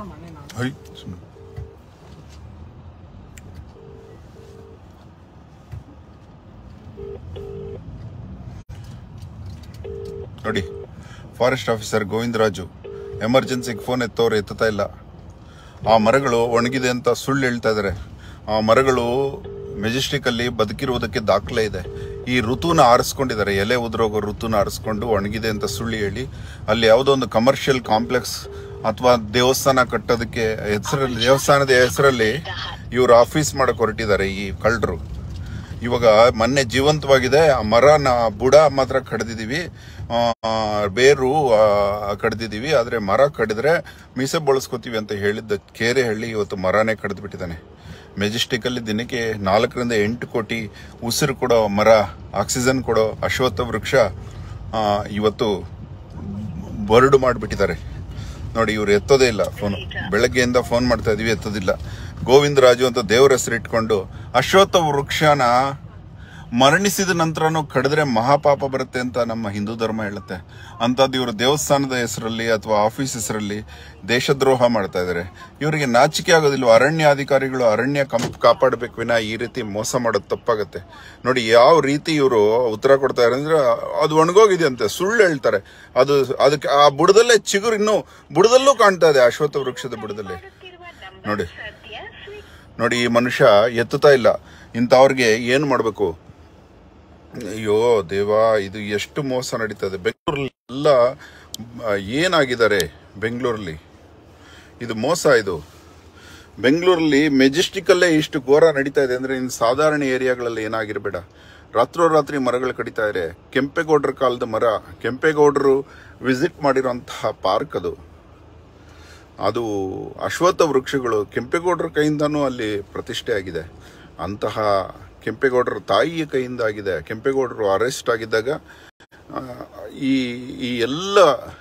ಮಾಡಿ ನಾನು ಹೈ ಸುಮ್ನೆ. ನೋಡಿ ಫಾರೆಸ್ಟ್ ಆಫೀಸರ್ ಗೋವಿಂದರಾಜು ಎಮರ್ಜೆನ್ಸಿಗೆ ಫೋನ್ ಎತ್ತವ್ರು ಎತ್ತುತ್ತಾ ಇಲ್ಲ ಆ ಮರಗಳು ಒಣಗಿದೆ ಅಂತ ಸುಳ್ಳು ಹೇಳ್ತಾ ಇದ್ದಾರೆ ಆ ಮರಗಳು ಮೆಜೆಸ್ಟಿಕ್ ಅಲ್ಲಿ ಬದುಕಿರುವುದಕ್ಕೆ ದಾಖಲೆ ಇದೆ ಈ ಋತುನ ಆರಿಸ್ಕೊಂಡಿದ್ದಾರೆ ಎಲೆ ಉದುರೋಗೋ ಋತುನ ಆರಿಸ್ಕೊಂಡು ಒಣಗಿದೆ ಅಂತ ಸುಳ್ಳು ಹೇಳಿ ಅಲ್ಲಿ ಯಾವುದೋ ಒಂದು ಕಮರ್ಷಿಯಲ್ ಕಾಂಪ್ಲೆಕ್ಸ್ ಅಥವಾ ದೇವಸ್ಥಾನ ಕಟ್ಟೋದಕ್ಕೆ ಹೆಸರಲ್ಲಿ ದೇವಸ್ಥಾನದ ಹೆಸರಲ್ಲಿ ಇವರು ಆಫೀಸ್ ಮಾಡಕ್ ಹೊರಟಿದ್ದಾರೆ ಈ ಕಳ್ಳರು ಇವಾಗ ಮೊನ್ನೆ ಜೀವಂತವಾಗಿದೆ ಆ ಮರನ ಬುಡ ಮಾತ್ರ ಕಡ್ದಿದೀವಿ ಆ, ಬೇರು ಆ, ಕಡ್ದಿದೀವಿ ಆದ್ರೆ ಮರ ಕಡಿದ್ರೆ ಮೀಸೆ ಬಳಸ್ಕೋತೀವಿ ಅಂತ ಹೇಳಿದ್ದ ಕೇರೆ ಹಳ್ಳಿ ಇವತ್ತು ಮರನೇ ಕಡ್ದು ಬಿಟ್ಟಿದ್ದಾನೆ ಮೆಜೆಸ್ಟಿಕ್ ಅಲ್ಲಿ ದಿನಕ್ಕೆ ನಾಲ್ಕರಿಂದ ಎಂಟು ಕೋಟಿ ಉಸಿರು ಕೊಡೋ ಮರ ಆಕ್ಸಿಜನ್ ಕೊಡೋ ಅಶ್ವತ್ಥ ವೃಕ್ಷ ಆ, ಇವತ್ತು ಬರ್ಡ್ ಮಾಡಿಬಿಟ್ಟಿದ್ದಾರೆ ನೋಡಿ ಇವ್ರು ಎತ್ತೋದೇ ಇಲ್ಲ ಫೋನ್ ಬೆಳಗ್ಗೆಯಿಂದ ಫೋನ್ ಮಾಡ್ತಾ ಇದೀವಿ ಎತ್ತೋದಿಲ್ಲ ಗೋವಿಂದ ರಾಜು ಅಂತ ದೇವರ ಹೆಸರು ಇಟ್ಕೊಂಡು ಅಶ್ವತ್ಥ ವೃಕ್ಷನ ಮರಣಿಸಿದ ನಂತರನೂ ಕಡಿದ್ರೆ ಮಹಾಪಾಪ ಬರುತ್ತೆ ಅಂತ ನಮ್ಮ ಹಿಂದೂ ಧರ್ಮ ಹೇಳುತ್ತೆ ಅಂತದ್ದು ಇವರು ದೇವಸ್ಥಾನದ ಹೆಸರಲ್ಲಿ ಅಥವಾ ಆಫೀಸ್ ಹೆಸರಲ್ಲಿ ದೇಶದ್ರೋಹ ಮಾಡ್ತಾ ಇದ್ದಾರೆ ಇವರಿಗೆ ನಾಚಿಕೆ ಆಗೋದಿಲ್ಲ ಅರಣ್ಯಾಧಿಕಾರಿಗಳು ಅರಣ್ಯ ಕಂ ಕಾಪಾಡಬೇಕು ವಿನ ಈ ರೀತಿ ಮೋಸ ಮಾಡೋದು ತಪ್ಪಾಗತ್ತೆ ನೋಡಿ ಯಾವ ರೀತಿ ಇವರು ಉತ್ತರ ಕೊಡ್ತಾ ಇದ್ದಾರೆ ಅಂದ್ರೆ ಅದು ಒಣಗೋಗಿದೆ ಅಂತೆ ಸುಳ್ಳು ಹೇಳ್ತಾರೆ ಅದು ಅದಕ್ಕೆ ಆ ಬುಡದಲ್ಲೇ ಚಿಗುರು ಇನ್ನು ಬುಡದಲ್ಲೂ ಕಾಣ್ತಾ ಇದೆ ಅಶ್ವತ್ಥ ವೃಕ್ಷದ ಬುಡದಲ್ಲಿ ನೋಡಿ ನೋಡಿ ಈ ಮನುಷ್ಯ ಎತ್ತುತ್ತಾ ಇಲ್ಲ ಇಂಥವ್ರಿಗೆ ಏನ್ ಮಾಡ್ಬೇಕು ಅಯ್ಯೋ ದೇವಾ ಇದು ಎಷ್ಟು ಮೋಸ ನಡೀತದೆ ಬೆಂಗಳೂರಲ್ಲಿ ಎಲ್ಲ ಆ, ಏನಾಗಿದ್ದಾರೆ ಬೆಂಗಳೂರಲ್ಲಿ ಇದು ಮೋಸ ಇದು ಬೆಂಗಳೂರಲ್ಲಿ ಮೆಜೆಸ್ಟಿಕಲ್ಲೇ ಇಷ್ಟು ಘೋರ ನಡೀತಾ ಇದೆ ಅಂದ್ರೆ ಇನ್ನು ಸಾಧಾರಣ ಏರಿಯಾಗಳಲ್ಲಿ ಏನಾಗಿರಬೇಡ ರಾತ್ರೋರಾತ್ರಿ ಮರಗಳು ಕಡಿತಾ ಇದೆ ಕೆಂಪೇಗೌಡರ ಕಾಲದ ಮರ ಕೆಂಪೇಗೌಡರು ವಿಸಿಟ್ ಮಾಡಿರೋಂತಹ ಪಾರ್ಕ್ ಅದು ಅದು ಅಶ್ವತ್ಥ ವೃಕ್ಷಗಳು ಕೆಂಪೇಗೌಡರ ಕೈಯಿಂದನೂ ಅಲ್ಲಿ ಪ್ರತಿಷ್ಠೆ ಆಗಿದೆ ಅಂತಹ ಕೆಂಪೇಗೌಡರ ತಾಯಿಯ ಕೈಯಿಂದ ಆಗಿದೆ ಕೆಂಪೇಗೌಡರು ಅರೆಸ್ಟ್ ಆಗಿದ್ದಾಗ ಆ, ಈ ಈ ಎಲ್ಲ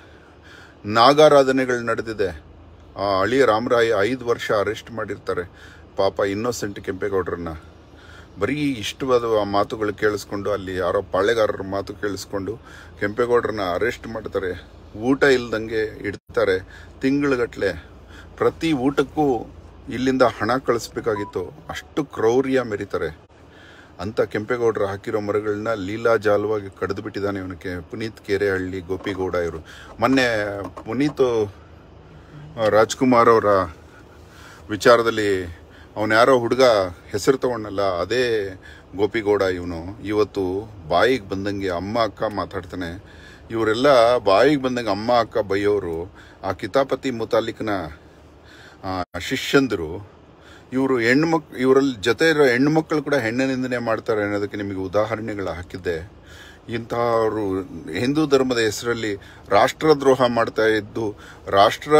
ನಾಗಾರಾಧನೆಗಳು ನಡೆದಿದೆ ಆ ಅಳಿಯ ರಾಮರಾಯ ಐದು ವರ್ಷ ಅರೆಸ್ಟ್ ಮಾಡಿರ್ತಾರೆ ಪಾಪ ಇನ್ನೋಸೆಂಟ್ ಕೆಂಪೇಗೌಡರನ್ನ ಬರೀ ಇಷ್ಟವಾದ ಆ ಮಾತುಗಳು ಕೇಳಿಸ್ಕೊಂಡು ಅಲ್ಲಿ ಯಾರೋ ಪಾಳೆಗಾರರ ಮಾತು ಕೇಳಿಸ್ಕೊಂಡು ಕೆಂಪೇಗೌಡರನ್ನ ಅರೆಸ್ಟ್ ಮಾಡ್ತಾರೆ ಊಟ ಇಲ್ದಂಗೆ ಇಡ್ತಾರೆ ತಿಂಗಳುಗಟ್ಲೆ ಪ್ರತಿ ಊಟಕ್ಕೂ ಇಲ್ಲಿಂದ ಹಣ ಕಳಿಸ್ಬೇಕಾಗಿತ್ತು ಅಷ್ಟು ಕ್ರೌರ್ಯ ಮೆರೀತಾರೆ ಅಂತ ಕೆಂಪೇಗೌಡರು ಹಾಕಿರೋ ಮರಗಳನ್ನ ಲೀಲಾಜಾಲವಾಗಿ ಕಡಿದು ಬಿಟ್ಟಿದ್ದಾನೆ ಇವನಿಗೆ ಪುನೀತ್ ಕೆರೆಹಳ್ಳಿ ಗೋಪಿಗೌಡ ಇವರು ಮೊನ್ನೆ ಪುನೀತ್ ಆ, ರಾಜ್ಕುಮಾರ್ ಅವರ ವಿಚಾರದಲ್ಲಿ ಅವನ ಯಾರೋ ಹುಡುಗ ಹೆಸರು ತಗೊಂಡಲ್ಲ ಅದೇ ಗೋಪಿಗೌಡ ಇವನು ಇವತ್ತು ಬಾಯಿಗೆ ಬಂದಂಗೆ ಅಮ್ಮ ಅಕ್ಕ ಮಾತಾಡ್ತಾನೆ ಇವರೆಲ್ಲ ಬಾಯಿಗೆ ಬಂದಂಗೆ ಅಮ್ಮ ಅಕ್ಕ ಬೈಯೋರು ಆ ಕಿತಾಪತಿ ಮುತಾಲಿಕ್ನ ಆ, ಶಿಷ್ಯಂದರು ಇವರು ಹೆಣ್ಮಕ್ ಇವರಲ್ಲಿ ಜೊತೆ ಇರೋ ಹೆಣ್ಮಕ್ಳು ಕೂಡ ಹೆಣ್ಣಿನಿಂದನೇ ಮಾಡ್ತಾರೆ ಅನ್ನೋದಕ್ಕೆ ನಿಮಗೆ ಉದಾಹರಣೆಗಳು ಹಾಕಿದ್ದೆ ಇಂತಹವರು ಹಿಂದೂ ಧರ್ಮದ ಹೆಸರಲ್ಲಿ ರಾಷ್ಟ್ರದ್ರೋಹ ಮಾಡ್ತಾ ಇದ್ದು ರಾಷ್ಟ್ರ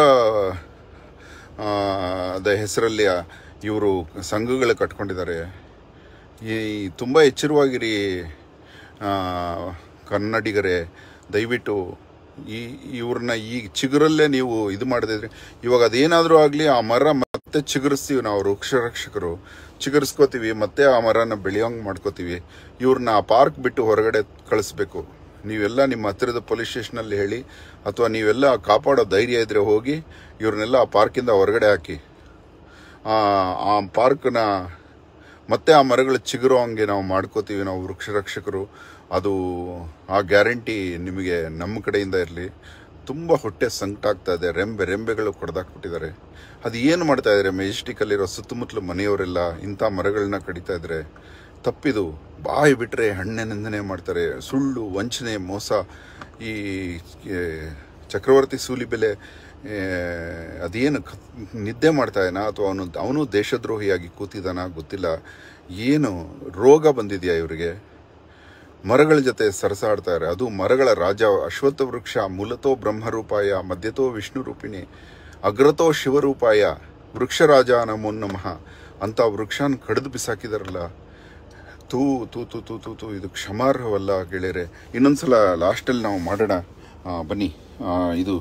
ಆ, ದ ಹೆಸರಲ್ಲಿ ಇವರು ಸಂಘಗಳು ಕಟ್ಕೊಂಡಿದ್ದಾರೆ ಈ ತುಂಬ ಎಚ್ಚರವಾಗಿರಿ ಆ, ಕನ್ನಡಿಗರೇ ದಯವಿಟ್ಟು ಈ ಇವ್ರನ್ನ ಈ ಚಿಗುರಲ್ಲೇ ನೀವು ಇದು ಮಾಡದಿದ್ರೆ ಇವಾಗ ಅದೇನಾದರೂ ಆಗಲಿ ಆ ಮರ ಮತ್ತೆ ಚಿಗುರಿಸ್ತೀವಿ ನಾವು ವೃಕ್ಷ ರಕ್ಷಕರು ಚಿಗುರಿಸ್ಕೋತೀವಿ ಮತ್ತೆ ಆ ಮರನ ಬೆಳೆಯೋಂಗ್ ಮಾಡ್ಕೋತೀವಿ ಇವ್ರನ್ನ ಆ ಪಾರ್ಕ್ ಬಿಟ್ಟು ಹೊರಗಡೆ ಕಳಿಸ್ಬೇಕು ನೀವೆಲ್ಲ ನಿಮ್ಮ ಹತ್ತಿರದ ಪೊಲೀಸ್ ಸ್ಟೇಷನಲ್ಲಿ ಹೇಳಿ ಅಥವಾ ನೀವೆಲ್ಲ ಕಾಪಾಡೋ ಧೈರ್ಯ ಇದ್ರೆ ಹೋಗಿ ಇವ್ರನ್ನೆಲ್ಲ ಆ ಪಾರ್ಕಿಂದ ಹೊರಗಡೆ ಹಾಕಿ ಆ ಆ ಪಾರ್ಕ್ನ ಮತ್ತೆ ಆ ಮರಗಳು ಚಿಗುರೋ ಹಂಗೆ ನಾವು ಮಾಡ್ಕೋತೀವಿ ನಾವು ವೃಕ್ಷ ರಕ್ಷಕರು ಅದು ಆ ಗ್ಯಾರಂಟಿ ನಿಮಗೆ ನಮ್ಮ ಕಡೆಯಿಂದ ಇರಲಿ ತುಂಬ ಹೊಟ್ಟೆ ಸಂಕಟ ಆಗ್ತಾ ಇದೆ ರೆಂಬೆ ರೆಂಬೆಗಳು ಕೊಡ್ದಾಕ್ಬಿಟ್ಟಿದ್ದಾರೆ ಅದು ಏನು ಮಾಡ್ತಾ ಇದ್ದಾರೆ ಮೆಜೆಸ್ಟಿಕಲ್ಲಿರೋ ಸುತ್ತಮುತ್ತಲು ಮನೆಯವರೆಲ್ಲ ಇಂಥ ಮರಗಳನ್ನ ಕಡಿತಾ ಇದ್ದಾರೆ ತಪ್ಪಿದು ಬಾಯಿ ಬಿಟ್ಟರೆ ಹಣ್ಣಿನಿಂದನೇ ಮಾಡ್ತಾರೆ ಸುಳ್ಳು ವಂಚನೆ ಮೋಸ ಈ ಏ, ಚಕ್ರವರ್ತಿ ಸೂಲಿಬೆಲೆ ಏ, ಅದೇನು ಕ- ನಿದ್ದೆ ಮಾಡ್ತಾ ಇದ್ದಾನ ಅಥವಾ ಅವನು ಅವನು ದೇಶದ್ರೋಹಿಯಾಗಿ ಕೂತಿದ್ದಾನ ಗೊತ್ತಿಲ್ಲ ಏನು ರೋಗ ಬಂದಿದೆಯಾ ಇವರಿಗೆ ಮರಗಳ ಜೊತೆ ಸರಸಾಡ್ತಾರೆ ಅದು ಮರಗಳ ರಾಜ ಅಶ್ವತ್ಥ ವೃಕ್ಷ ಮೂಲತೋ ಬ್ರಹ್ಮರೂಪಾಯ ಮಧ್ಯತೋ ವಿಷ್ಣು ರೂಪಿಣಿ ಅಗ್ರತೋ ಶಿವರೂಪಾಯ ವೃಕ್ಷರಾಜ ನಮೋ ನಮಃ ಅಂತ ವೃಕ್ಷನ ಕಡಿದು ಬಿಸಾಕಿದಾರಲ್ಲ ತೂ ತೂ ತೂ ತೂ ತೂ ತೂ ಇದು ಕ್ಷಮಾರ್ಹವಲ್ಲ ಗೆಳೆಯರೆ ಇನ್ನೊಂದ್ಸಲ ಲಾಸ್ಟಲ್ಲಿ ನಾವು ಮಾಡೋಣ ಆ, ಬನ್ನಿ ಆ, ಇದು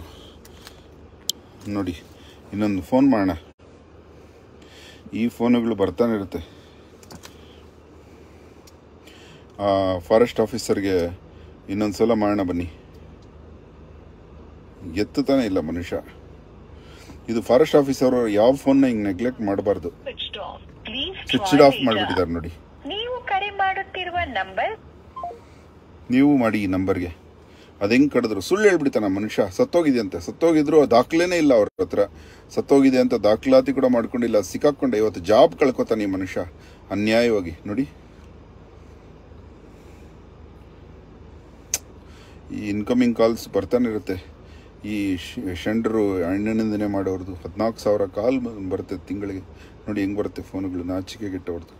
ನೋಡಿ ಇನ್ನೊಂದು ಫೋನ್ ಮಾಡೋಣ ಈ ಫೋನುಗಳು ಬರ್ತಾನೆ ಇರುತ್ತೆ ಫಾರೆಸ್ಟ್ ಆಫೀಸರ್ಗೆ ಇನ್ನೊಂದು ಸಲ ಮಾಡೋಣ ಬನ್ನಿ ಎತ್ತುತ್ತಾನೆ ಇಲ್ಲ ಮನುಷ್ಯ ಇದು ಫಾರೆಸ್ಟ್ ಆಫೀಸ್ ಅವರು ಯಾವ ಫೋನ್ನ ಹಿಂಗೆ ನೆಗ್ಲೆಕ್ಟ್ ಮಾಡಬಾರ್ದು switched off. Please switch try off later. ಮಾಡಿಬಿಟ್ಟಿದ್ದಾರೆ ನೋಡಿ ನೀವು ಕರೆ ಮಾಡುತ್ತಿರುವ ನಂಬರ್ ನೀವು ಮಾಡಿ ಈ ನಂಬರ್ಗೆ ಅದು ಹೆಂಗೆ ಕಡಿದ್ರು ಸುಳ್ಳು ಹೇಳ್ಬಿಡ್ತಾನ ಮನುಷ್ಯ ಸತ್ತೋಗಿದೆ ಅಂತೆ ಸತ್ತೋಗಿದ್ರು ದಾಖಲೆನೇ ಇಲ್ಲ ಅವ್ರ ಹತ್ರ ಸತ್ತೋಗಿದೆ ಅಂತ ದಾಖಲಾತಿ ಕೂಡ ಮಾಡ್ಕೊಂಡಿಲ್ಲ ಸಿಕ್ಕಾಕೊಂಡೆ ಇವತ್ತು ಜಾಬ್ ಕಳ್ಕೊತಾನೆ ಈ ಮನುಷ್ಯ ಅನ್ಯಾಯವಾಗಿ ನೋಡಿ ಈ ಇನ್ಕಮಿಂಗ್ ಕಾಲ್ಸ್ ಬರ್ತಾನೆ ಇರುತ್ತೆ ಈ ಶ- ಷಂಡರು ಅಣ್ಣನಿಂದನೆ ಮಾಡೋರ್ದು ಹದಿನಾಲ್ಕು ಸಾವಿರ ಕಾಲ್ ಬರುತ್ತೆ ತಿಂಗಳಿಗೆ ನೋಡಿ ಹೆಂಗೆ ಬರುತ್ತೆ ಫೋನ್ಗಳು ನಾಚಿಕೆಗೆಟ್ಟವ್ರದ್ದು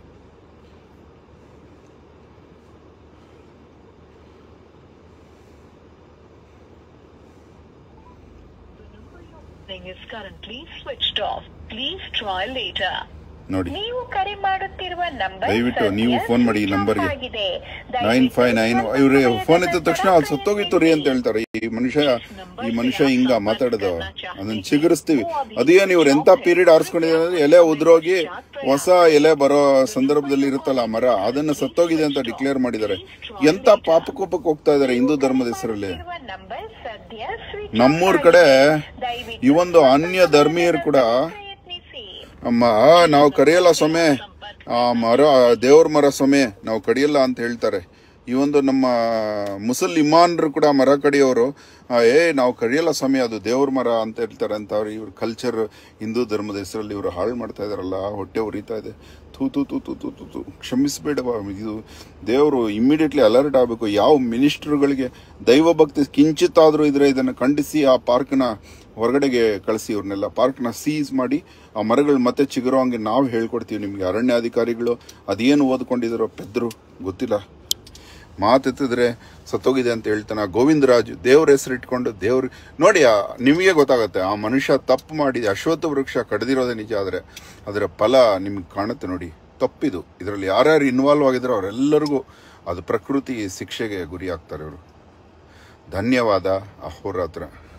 thing is currently switched off. Please try later. ನೋಡಿ ನೀವು ಕರೆ ಮಾಡುತ್ತಿರುವ ನಂಬರ್ ದಯವಿಟ್ಟು ನೀವು ಫೋನ್ ಮಾಡಿ ಈ ನಂಬರ್ಗೆ ಆಗಿದೆ ನೈನ್ ಫೈವ್ ನೈನ್ ಇವ್ರೆ ಫೋನ್ ಎತ್ತಿದ ತಕ್ಷಣ ಅಲ್ಲಿ ಸತ್ತೋಗಿತ್ತು ರೀ ಅಂತ ಹೇಳ್ತಾರೆ ಈ ಮನುಷ್ಯ ಈ ಮನುಷ್ಯ ಹಿಂಗ ಮಾತಾಡೋದು ಅದನ್ನ ಚಿಗುರಿಸ್ತೀವಿ ಅದೇನು ಇವ್ರು ಎಂತ ಪೀರಿಯಡ್ ಆರಿಸ್ಕೊಂಡಿದ್ದಾರೆ ಅಂದ್ರೆ ಎಲೆ ಉದ್ರೋಗಿ ಹೊಸ ಎಲೆ ಬರೋ ಸಂದರ್ಭದಲ್ಲಿ ಇರುತ್ತಲ್ಲ ಆ ಮರ ಅದನ್ನ ಸತ್ತೋಗಿದೆ ಅಂತ ಡಿಕ್ಲೇರ್ ಮಾಡಿದ್ದಾರೆ ಎಂತ ಪಾಪಕೋಪಕ್ಕೆ ಹೋಗ್ತಾ ಇದಾರೆ ಹಿಂದೂ ಧರ್ಮದ ಹೆಸರಲ್ಲಿ ನಂಬರ್ ಸದ್ಯ switch ನಮ್ಮೂರ್ off ಕಡೆ ಆಗಿದೆ. ದಯವಿಟ್ಟು ಈ ಒಂದು ಅನ್ಯ ಧರ್ಮೀಯರು ಕೂಡ ಪ್ರಯತ್ನಿಸಿ ಅಮ್ಮ ನಾವು ಕಡಿಯಲ್ಲ ಸೊಮೆ ಆ ಮರ ದೇವ್ರ ಮರ ಸೊಮೆ ನಾವು ಕಡಿಯಲ್ಲ ಅಂತ ಹೇಳ್ತಾರೆ ಈ ಒಂದು ನಮ್ಮ ಮುಸಲ್ ಇಮಾನ್ರು ಕೂಡ ಮರ ಕಡಿಯೋರು ಆ, ಏ ನಾವು ಕಡಿಯಲ್ಲ ಸ್ವಾಮಿ ಅದು ದೇವ್ರ ಮರ ಅಂತ ಹೇಳ್ತಾರೆ ಅಂತ ಅವ್ರು ಇವ್ರ ಕಲ್ಚರ್ ಹಿಂದೂ ಧರ್ಮದ ಹೆಸರಲ್ಲಿ ಇವರು ಹಾಳು ಮಾಡ್ತಾ ಇದಾರಲ್ಲ ಹೊಟ್ಟೆ ಉರಿತಾ ಇದೆ ತೂ ತೂ ತೂ ತೂ ತೂ ತೂ ತೂ ಕ್ಷಮಿಸಬೇಡವಾ ಇದು ದೇವರು ಇಮ್ಮಿಡಿಯೇಟ್ಲಿ ಅಲರ್ಟ್ ಆಗಬೇಕು ಯಾವ ಮಿನಿಸ್ಟ್ರುಗಳಿಗೆ ದೈವ ಭಕ್ತಿ ಕಿಂಚಿತ್ತಾದರೂ ಇದ್ರೆ ಇದನ್ನು ಖಂಡಿಸಿ ಆ ಪಾರ್ಕ್ನ ಹೊರಗಡೆಗೆ ಕಳಿಸಿ ಇವ್ರನ್ನೆಲ್ಲ ಪಾರ್ಕ್ನ ಸೀಸ್ ಮಾಡಿ ಆ ಮರಗಳು ಮತ್ತೆ ಚಿಗುರೋ ಹಂಗೆ ನಾವು ಹೇಳ್ಕೊಡ್ತೀವಿ ನಿಮಗೆ ಅರಣ್ಯಾಧಿಕಾರಿಗಳು ಅದೇನು ಓದ್ಕೊಂಡಿದಾರೋ ಪೆದ್ರು ಗೊತ್ತಿಲ್ಲ ಮಾತೆತ್ತಿದ್ರೆ ಸತ್ತೋಗಿದೆ ಅಂತ ಹೇಳ್ತಾನೆ ಗೋವಿಂದರಾಜ್ ದೇವ್ರ ಹೆಸರು ಇಟ್ಕೊಂಡು ದೇವ್ರ ನೋಡಿ ಆ ನಿಮಗೆ ಗೊತ್ತಾಗುತ್ತೆ ಆ ಮನುಷ್ಯ ತಪ್ಪು ಮಾಡಿ ಅಶ್ವತ್ಥ ವೃಕ್ಷ ಕಡ್ದಿರೋದೇ ನಿಜ ಆದರೆ ಅದರ ಫಲ ನಿಮ್ಗೆ ಕಾಣುತ್ತೆ ನೋಡಿ ತಪ್ಪಿದು ಇದರಲ್ಲಿ ಯಾರ್ಯಾರು ಇನ್ವಾಲ್ವ್ ಆಗಿದ್ರು ಅವರೆಲ್ಲರಿಗೂ ಅದು ಪ್ರಕೃತಿ ಶಿಕ್ಷೆಗೆ ಗುರಿ ಆಗ್ತಾರೆ ಇವರು ಧನ್ಯವಾದ ಅಹೋರಾತ್ರ